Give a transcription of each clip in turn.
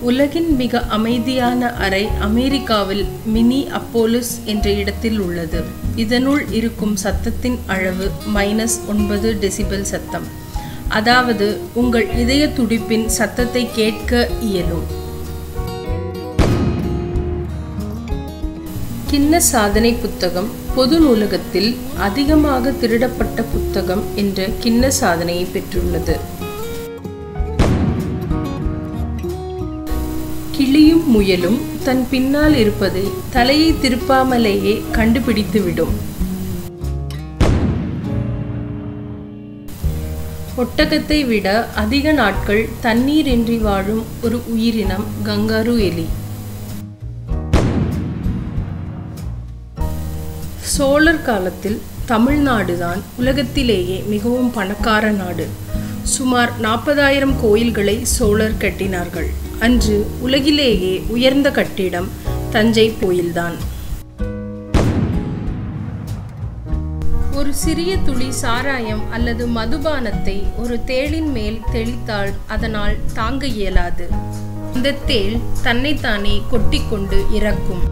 உலகின் மிக அமைதியான அறை அமெரிக்காவில் மினி அப்போலிஸ் என்ற இடத்தில் உள்ளது இதனுள் இருக்கும் சத்தத்தின் அளவு மைனஸ் ஒன்பது டெசிபல் சத்தம் அதாவது உங்கள் இதய துடிப்பின் சத்தத்தை கேட்க இயலும் கின்ன சாதனை புத்தகம் பொது நூலகத்தில் அதிகமாக திருடப்பட்ட புத்தகம் என்ற கின்ன சாதனையை பெற்றுள்ளது கிளியும் முயலும் தன் பின்னால் இருப்பதை தலையை திருப்பாமலேயே கண்டுபிடித்துவிடும் ஒட்டகத்தை விட அதிக நாட்கள் தண்ணீரின்றி வாழும் ஒரு உயிரினம் கங்காரு எலி சோழர் காலத்தில் தமிழ்நாடுதான் உலகத்திலேயே மிகவும் பணக்கார நாடு சுமார் நாற்பதாயிரம் கோயில்களை சோழர் கட்டினார்கள் அன்று உலகிலேயே உயர்ந்த கட்டிடம் தஞ்சை கோயில்தான் ஒரு சிறிய துளி சாராயம் அல்லது மதுபானத்தை ஒரு தேளின் மேல் தெளித்தால் அதனால் தாங்க இயலாது இந்த தேள் தன்னைத்தானே கொட்டிக்கொண்டு இறக்கும்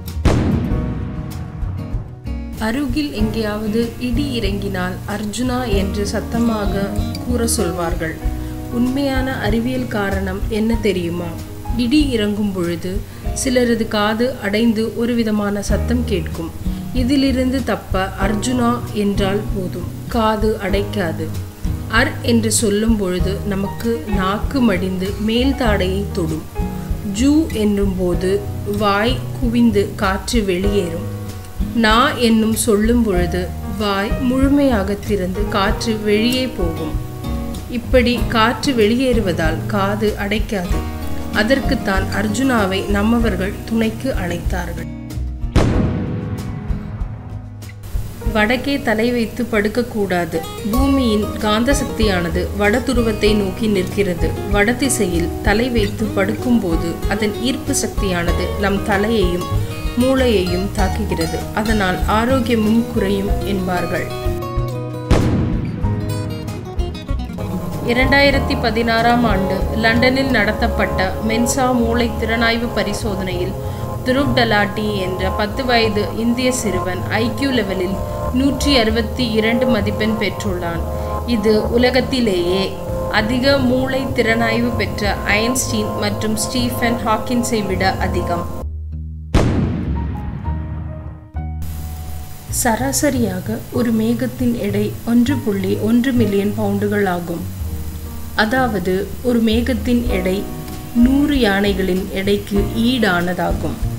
அருகில் எங்கேயாவது இடி இறங்கினால் அர்ஜுனா என்று சத்தமாக கூற சொல்வார்கள் உண்மையான அறிவியல் காரணம் என்ன தெரியுமா இடி இறங்கும் பொழுது சிலரது காது அடைந்து ஒரு விதமான சத்தம் கேட்கும் இதிலிருந்து தப்ப அர்ஜுனா என்றால் போதும் காது அடைக்காது அர் என்று சொல்லும் பொழுது நமக்கு நாக்கு மடிந்து மேல் தாடையை தொடும் ஜூ என்னும் போது வாய் குவிந்து காற்று வெளியேறும் நா என்னும் சொல்லும் பொழுது வாய் முழுமையாக திறந்து காற்று வெளியே போகும் இப்படி காற்று வெளியேறுவதால் காது அடைக்காது அதற்குத்தான் அர்ஜுனாவை நம்மவர்கள் துணைக்கு அழைத்தார்கள் வடக்கே தலை வைத்து படுக்கக்கூடாது பூமியின் காந்த சக்தியானது வட துருவத்தை நோக்கி நிற்கிறது வடதிசையில் தலை வைத்து படுக்கும்போது அதன் ஈர்ப்பு சக்தியானது நம் தலையையும் மூளையையும் தாக்குகிறது அதனால் ஆரோக்கியமும் குறையும் என்பார்கள் இரண்டாயிரத்தி பதினாறாம் ஆண்டு லண்டனில் நடத்தப்பட்ட மென்சா மூளை திறனாய்வு பரிசோதனையில் துருவ் டலாட்டி என்ற பத்து வயது இந்திய சிறுவன் ஐக்கியூ லெவலில் நூற்றி அறுபத்தி இரண்டு மதிப்பெண் பெற்றுள்ளான் இது உலகத்திலேயே அதிக மூளை திறனாய்வு பெற்ற ஐன்ஸ்டீன் மற்றும் ஸ்டீஃபன் ஹாக்கின்ஸை விட அதிகம் சராசரியாக ஒரு மேகத்தின் எடை ஒன்று புள்ளி ஒன்று மில்லியன் பவுண்டுகள் ஆகும் அதாவது ஒரு மேகத்தின் எடை நூறு யானைகளின் எடைக்கு ஈடானதாகும்